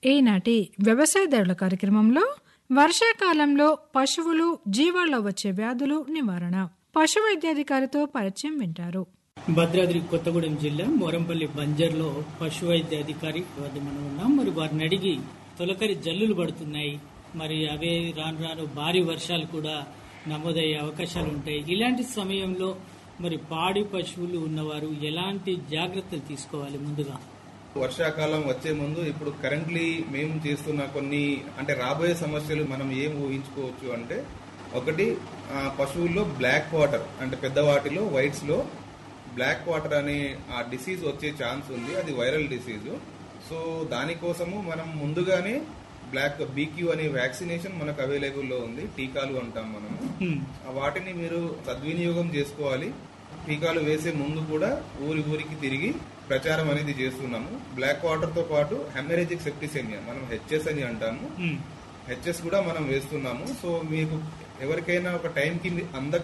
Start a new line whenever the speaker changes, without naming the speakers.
ఈనాటి వ్యవసాయదారుల కార్యక్రమంలో వర్షాకాలంలో పశువులు జీవాల్లో వచ్చే వ్యాధులు నివారణ పశు వైద్యాధికారితో పరిచయం వింటారు
భద్రాద్రి కొత్తగూడెం జిల్లా మోరంపల్లి బంజర్లో పశు వైద్య అధికారి వద్ద మనం ఉన్నాం మరి వారిని అడిగి తొలకరి జల్లులు పడుతున్నాయి మరి అవే రాను రాను భారీ వర్షాలు కూడా నమోదయ్యే అవకాశాలు ఉంటాయి ఇలాంటి సమయంలో మరి పాడి పశువులు ఉన్నవారు ఎలాంటి జాగ్రత్తలు తీసుకోవాలి ముందుగా
వర్షాకాలం వచ్చే ముందు ఇప్పుడు కరెంట్లీ మేము చేస్తున్న కొన్ని అంటే రాబోయే సమస్యలు మనం ఏం ఊహించుకోవచ్చు అంటే ఒకటి ఆ, పశువుల్లో బ్లాక్ వాటర్ అంటే పెద్ద వాటిలో వైట్స్ లో బ్లాక్ వాటర్ అనే ఆ డిసీజ్ వచ్చే ఛాన్స్ ఉంది అది వైరల్ డిసీజ్ సో దానికోసము మనం ముందుగానే బ్లాక్ బీక్యూ అనే వ్యాక్సినేషన్ మనకు అవైలబుల్లో ఉంది టీకాలు అంటాం మనము
హ్మ్.
ఆ వాటిని మీరు సద్వినియోగం చేసుకోవాలి టీకాలు వేసే ముందు కూడా ఊరి ఊరికి తిరిగి ప్రచారం అనేది చేస్తున్నాము బ్లాక్ వాటర్ తో పాటు హెమరేజిక్ సెప్టిసెమియా మనం హెచ్ఎస్ అని అంటాము
హ్మ్.
హెచ్ఎస్ కూడా మనం వేస్తున్నాము సో మీకు ఎవరికైనా ఒక టైంకి అందక